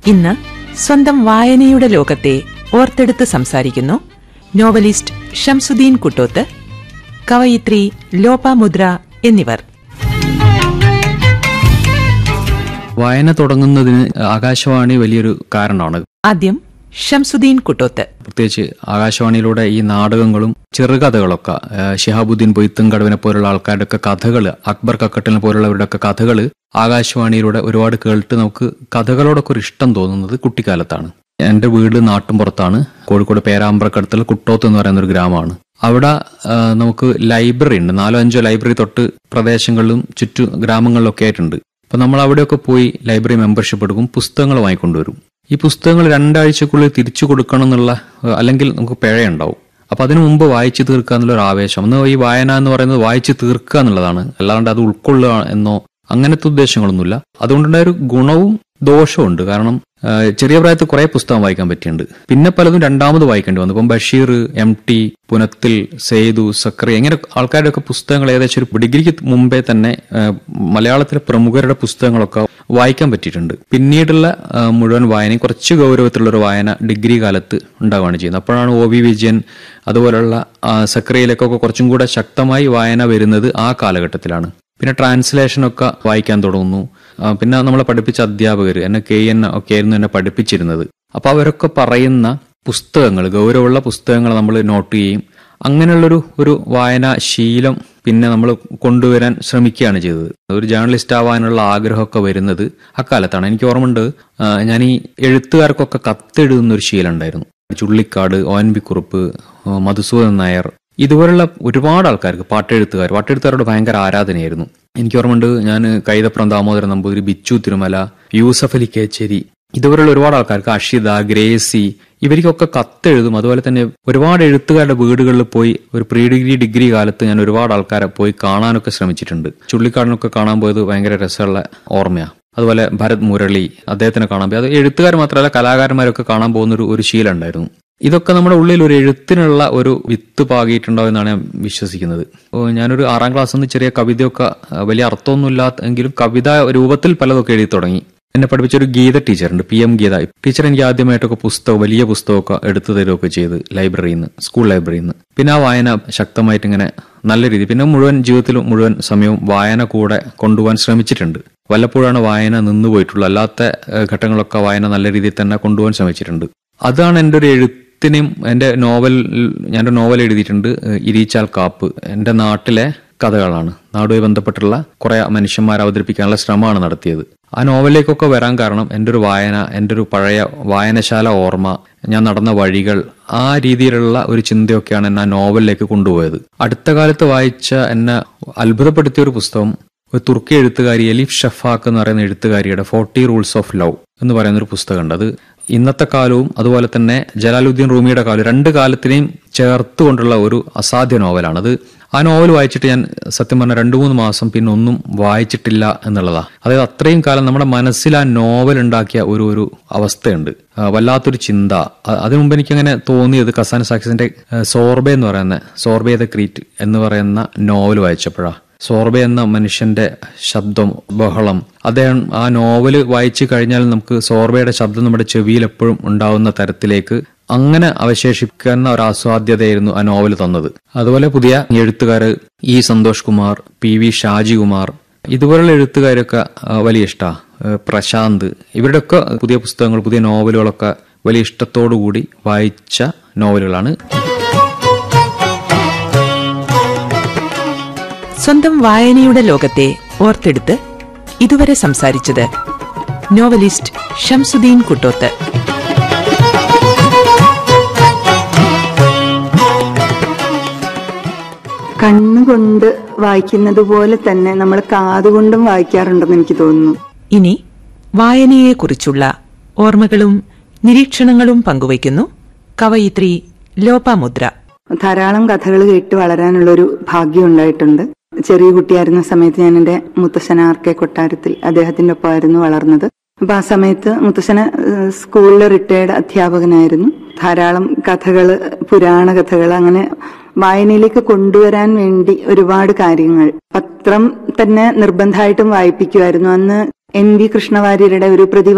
ഇന്ന് സ്വന്തം വായനയുടെ ലോകത്തെ ഓർത്തെടുത്ത് സംസാരിക്കുന്നു നോവലിസ്റ്റ് ഷംസുദ്ദീൻ കുട്ടോത്ത് കവയിത്രി ലോപാമുദ്ര എന്നിവർ വായന തുടങ്ങുന്നതിന് ആകാശവാണി വലിയൊരു കാരണമാണ് ആദ്യം ഷംസുദ്ദീൻ കുട്ടോത്ത് പ്രത്യേകിച്ച് ആകാശവാണിയിലൂടെ ഈ നാടകങ്ങളും ചെറുകഥകളൊക്കെ ആ, ശിഹാബുദ്ദീൻ പൊയ്ത്തുംകടവിനെ പോലുള്ള ആൾക്കാരുടെ ഒക്കെ കഥകൾ അക്ബർ കക്കട്ടിനെ പോലുള്ളവരുടെ ഒക്കെ കഥകൾ ആകാശവാണിയിലൂടെ ഒരുപാട് കേട്ട് നമുക്ക് കഥകളോടൊക്കെ ഒരു ഇഷ്ടം തോന്നുന്നത് കുട്ടിക്കാലത്താണ് എന്റെ വീട് നാട്ടുംപുറത്താണ് കോഴിക്കോട് പേരാമ്പ്രക്കടുത്തുള്ള കുട്ടോത്ത് എന്ന് പറയുന്ന ഒരു ഗ്രാമമാണ് അവിടെ ആ, നമുക്ക് ലൈബ്രറി ഉണ്ട് നാലോ അഞ്ചോ ലൈബ്രറി തൊട്ട് പ്രദേശങ്ങളിലും ചുറ്റു ഗ്രാമങ്ങളിലൊക്കെ ആയിട്ടുണ്ട് അപ്പൊ നമ്മൾ അവിടെയൊക്കെ പോയി ലൈബ്രറി മെമ്പർഷിപ്പ് എടുക്കും പുസ്തകങ്ങൾ വാങ്ങിക്കൊണ്ടുവരും ഈ പുസ്തകങ്ങൾ രണ്ടാഴ്ചക്കുള്ളിൽ തിരിച്ചു കൊടുക്കണം എന്നുള്ള ഏഹ്, അല്ലെങ്കിൽ നമുക്ക് പിഴയുണ്ടാവും അപ്പൊ അതിനു മുമ്പ് വായിച്ചു തീർക്കുക എന്നുള്ള ഒരു ആവേശം ഒന്ന് ഈ വായന എന്ന് പറയുന്നത് വായിച്ചു തീർക്കുക എന്നുള്ളതാണ് അല്ലാണ്ട് അത് ഉൾക്കൊള്ളുക എന്നോ അങ്ങനത്തെ ഉദ്ദേശങ്ങളൊന്നുമില്ല അതുകൊണ്ടുണ്ടായ ഒരു ഗുണവും ദോഷവും ഉണ്ട് കാരണം ആ, ചെറിയ പ്രായത്തിൽ കുറെ പുസ്തകം വായിക്കാൻ പറ്റിയിട്ടുണ്ട് പിന്നെ പലതും രണ്ടാമത് വായിക്കേണ്ടി വന്നു ഇപ്പം ബഷീർ എം ടി പുനത്തിൽ സെയ്തു സക്രി ഇങ്ങനെ ആൾക്കാരുടെ ഒക്കെ പുസ്തകങ്ങൾ ഏകദേശം ഒരു ഡിഗ്രിക്ക് മുമ്പേ തന്നെ ആ, മലയാളത്തിലെ പ്രമുഖരുടെ പുസ്തകങ്ങളൊക്കെ വായിക്കാൻ പറ്റിയിട്ടുണ്ട് പിന്നീടുള്ള ആ, മുഴുവൻ വായനയും കുറച്ച് ഗൗരവത്തിലുള്ള ഒരു വായന ഡിഗ്രി കാലത്ത് ഉണ്ടാവുകയാണ് ചെയ്യുന്നത് അപ്പോഴാണ് ഒ വി വിജയൻ അതുപോലുള്ള ആ, സക്രിയയിലേക്കൊക്കെ കുറച്ചും കൂടെ ശക്തമായി വായന വരുന്നത് ആ കാലഘട്ടത്തിലാണ് പിന്നെ ട്രാൻസ്ലേഷനൊക്കെ വായിക്കാൻ തുടങ്ങുന്നു ആ, പിന്നെ നമ്മളെ പഠിപ്പിച്ച അധ്യാപകർ എന്നെ കെ എൻ ഒക്കെ ആയിരുന്നു എന്നെ പഠിപ്പിച്ചിരുന്നത് അപ്പൊ അവരൊക്കെ പറയുന്ന പുസ്തകങ്ങൾ ഗൗരവമുള്ള പുസ്തകങ്ങൾ നമ്മൾ നോട്ട് ചെയ്യും അങ്ങനെയുള്ളൊരു ഒരു വായനാ ശീലം പിന്നെ നമ്മൾ കൊണ്ടുവരാൻ ശ്രമിക്കുകയാണ് ചെയ്തത് ഒരു ജേർണലിസ്റ്റ് ആവാനുള്ള ആഗ്രഹമൊക്കെ വരുന്നത് അക്കാലത്താണ് എനിക്ക് ഓർമ്മയുണ്ട് ആ, ഞാൻ ഈ എഴുത്തുകാർക്കൊക്കെ കത്തെഴുതുന്ന ഒരു ശീലം ഉണ്ടായിരുന്നു Chullikkad O N V Kurup ആ, മധുസൂദൻ നായർ ഇതുപോലുള്ള ഒരുപാട് ആൾക്കാർക്ക് പാട്ടെഴുത്തുകാർ പാട്ടെഴുത്തുകാരോട് ഭയങ്കര ആരാധനയായിരുന്നു എനിക്ക് ഓർമ്മയുണ്ട് ഞാൻ കൈതപ്രം ദാമോദരൻ നമ്പൂതിരി ബിച്ചു തിരുമല യൂസഫ് അലി കേച്ചേരി ഇതുപോലുള്ള ഒരുപാട് ആൾക്കാർക്ക് അഷിത ഗ്രേസി ഇവർക്കൊക്കെ കത്തെഴുതും അതുപോലെ തന്നെ ഒരുപാട് എഴുത്തുകാരുടെ വീടുകളിൽ പോയി ഒരു പ്രീ ഡിഗ്രി ഡിഗ്രി കാലത്ത് ഞാൻ ഒരുപാട് ആൾക്കാരെ പോയി കാണാനൊക്കെ ശ്രമിച്ചിട്ടുണ്ട് ചുള്ളിക്കാടിനൊക്കെ കാണാൻ പോയത് ഭയങ്കര രസമുള്ള ഓർമ്മയാണ് അതുപോലെ ഭരത് മുരളി അദ്ദേഹത്തിനെ കാണാൻ പോയി അത് എഴുത്തുകാർ മാത്രമല്ല കലാകാരന്മാരൊക്കെ കാണാൻ പോകുന്ന ഒരു ഒരു ശീലം ഉണ്ടായിരുന്നു ഇതൊക്കെ നമ്മുടെ ഉള്ളിൽ ഒരു എഴുത്തിനുള്ള ഒരു വിത്ത് പാകിയിട്ടുണ്ടാവും എന്നാണ് ഞാൻ വിശ്വസിക്കുന്നത് ഓ, ഞാനൊരു ആറാം ക്ലാസ്സിൽ നിന്ന് ചെറിയ കവിതയൊക്കെ ആ, വലിയ അർത്ഥമൊന്നുമില്ലാത്ത എങ്കിലും കവിത രൂപത്തിൽ പലതൊക്കെ എഴുതി തുടങ്ങി എന്നെ പഠിപ്പിച്ച ഒരു ഗീത ടീച്ചറുണ്ട് പി എം ഗീത ടീച്ചർ എനിക്ക് ആദ്യമായിട്ടൊക്കെ പുസ്തകം വലിയ പുസ്തകമൊക്കെ എടുത്തു തരുമൊക്കെ ചെയ്ത് ലൈബ്രറിയിൽ നിന്ന് സ്കൂൾ ലൈബ്രറിയിൽ നിന്ന് പിന്നെ ആ വായന ശക്തമായിട്ട് ഇങ്ങനെ നല്ല രീതി പിന്നെ മുഴുവൻ ജീവിതത്തിലും മുഴുവൻ സമയവും വായന കൂടെ കൊണ്ടുപോകാൻ ശ്രമിച്ചിട്ടുണ്ട് വല്ലപ്പോഴാണ് വായന നിന്നുപോയിട്ടുള്ളത് അല്ലാത്ത ഏഹ്, ഘട്ടങ്ങളൊക്കെ വായന നല്ല രീതിയിൽ തന്നെ കൊണ്ടുപോകാൻ ശ്രമിച്ചിട്ടുണ്ട് അതാണ് എൻ്റെ ഒരു എഴുത്തിനെയും എൻ്റെ നോവൽ ഞാനൊരു നോവൽ എഴുതിയിട്ടുണ്ട് ഏഹ്, ഇരീച്ചാൽ കാപ്പ് എൻ്റെ നാട്ടിലെ കഥകളാണ് നാടുമായി ബന്ധപ്പെട്ടുള്ള കുറെ മനുഷ്യന്മാരെ അവതരിപ്പിക്കാനുള്ള ശ്രമമാണ് നടത്തിയത് ആ നോവലിലേക്കൊക്കെ വരാൻ കാരണം എൻ്റെ ഒരു വായന എൻ്റെ ഒരു പഴയ വായനശാല ഓർമ്മ ഞാൻ നടന്ന വഴികൾ ആ രീതിയിലുള്ള ഒരു ചിന്തയൊക്കെയാണ് എന്നെ ആ നോവലിലേക്ക് കൊണ്ടുപോയത് അടുത്ത കാലത്ത് വായിച്ച എന്നെ അത്ഭുതപ്പെടുത്തിയ ഒരു പുസ്തകം ഒരു തുർക്കി എഴുത്തുകാരി എലിഫ് ഷഫാക്ക് എന്ന് പറയുന്ന എഴുത്തുകാരിയുടെ ഫോർട്ടി റൂൾസ് ഓഫ് ലവ് എന്ന് പറയുന്ന ഒരു പുസ്തകമുണ്ട് അത് ഇന്നത്തെ കാലവും അതുപോലെ തന്നെ ജലാലുദ്ദീൻ റൂമിയുടെ കാലവും രണ്ട് കാലത്തിനെയും ചേർത്തുകൊണ്ടുള്ള ഒരു അസാധ്യ നോവലാണ് അത് ആ നോവൽ വായിച്ചിട്ട് ഞാൻ സത്യം പറഞ്ഞ രണ്ടു മൂന്ന് മാസം പിന്നെ ഒന്നും വായിച്ചിട്ടില്ല എന്നുള്ളതാ അതായത് അത്രയും കാലം നമ്മുടെ മനസ്സിൽ ആ നോവൽ ഉണ്ടാക്കിയ ഒരു ഒരു അവസ്ഥയുണ്ട് ആ, വല്ലാത്തൊരു ചിന്ത അ- അതിനു മുമ്പ് എനിക്കങ്ങനെ തോന്നിയത് കസാൻ സാക്സിന്റെ ആ, സോർബെ എന്ന് പറയുന്ന സോർബെ ദ ക്രീറ്റ് എന്ന് പറയുന്ന നോവൽ വായിച്ചപ്പോഴാ സോർബെ എന്ന മനുഷ്യന്റെ ശബ്ദം ബഹളം അദ്ദേഹം ആ നോവല് വായിച്ചു കഴിഞ്ഞാൽ നമുക്ക് സോർബയുടെ ശബ്ദം നമ്മുടെ ചെവിയിൽ എപ്പോഴും ഉണ്ടാവുന്ന തരത്തിലേക്ക് അങ്ങനെ അവശേഷിക്കുന്ന ഒരു ആസ്വാദ്യതയായിരുന്നു ആ നോവൽ തന്നത് അതുപോലെ പുതിയ എഴുത്തുകാര് E Santhosh Kumar P V Shajikumar ഇതുപോലുള്ള എഴുത്തുകാരൊക്കെ ആ, വലിയ ഇഷ്ടാ ഏഹ് പ്രശാന്ത് ഇവരുടെയൊക്കെ പുതിയ പുസ്തകങ്ങൾ പുതിയ നോവലുകളൊക്കെ വലിയ ഇഷ്ടത്തോടു കൂടി വായിച്ച നോവലുകളാണ് സ്വന്തം വായനയുടെ ലോകത്തെ ഓർത്തെടുത്ത് ഇതുവരെ സംസാരിച്ചത് നോവലിസ്റ്റ് ഷംസുദ്ദീൻ കുട്ടോത്ത് കണ്ണുകൊണ്ട് വായിക്കുന്നത് പോലെ തന്നെ നമ്മൾ കാതുകൊണ്ടും വായിക്കാറുണ്ടെന്ന് എനിക്ക് തോന്നുന്നു ഇനി വായനയെക്കുറിച്ചുള്ള ഓർമ്മകളും നിരീക്ഷണങ്ങളും പങ്കുവയ്ക്കുന്നു കവയിത്രി ലോപാമുദ്ര ധാരാളം കഥകൾ കേട്ട് വളരാനുള്ളൊരു ഭാഗ്യം ഉണ്ടായിട്ടുണ്ട് ചെറിയ കുട്ടിയായിരുന്ന സമയത്ത് ഞാൻ എൻ്റെ മുത്തശ്ശന ആർ കെ കൊട്ടാരത്തിൽ അദ്ദേഹത്തിന്റെ ഒപ്പമായിരുന്നു വളർന്നത് അപ്പൊ ആ സമയത്ത് മുത്തശ്ശന ഏഹ്, സ്കൂളിലെ റിട്ടയർഡ് അധ്യാപകനായിരുന്നു ധാരാളം കഥകള് പുരാണ കഥകൾ അങ്ങനെ വായനയിലേക്ക് കൊണ്ടുവരാൻ വേണ്ടി ഒരുപാട് കാര്യങ്ങൾ പത്രം തന്നെ നിർബന്ധമായിട്ടും വായിപ്പിക്കുമായിരുന്നു അന്ന് എൻ വി കൃഷ്ണവാര്യരുടെ ഒരു പ്രതി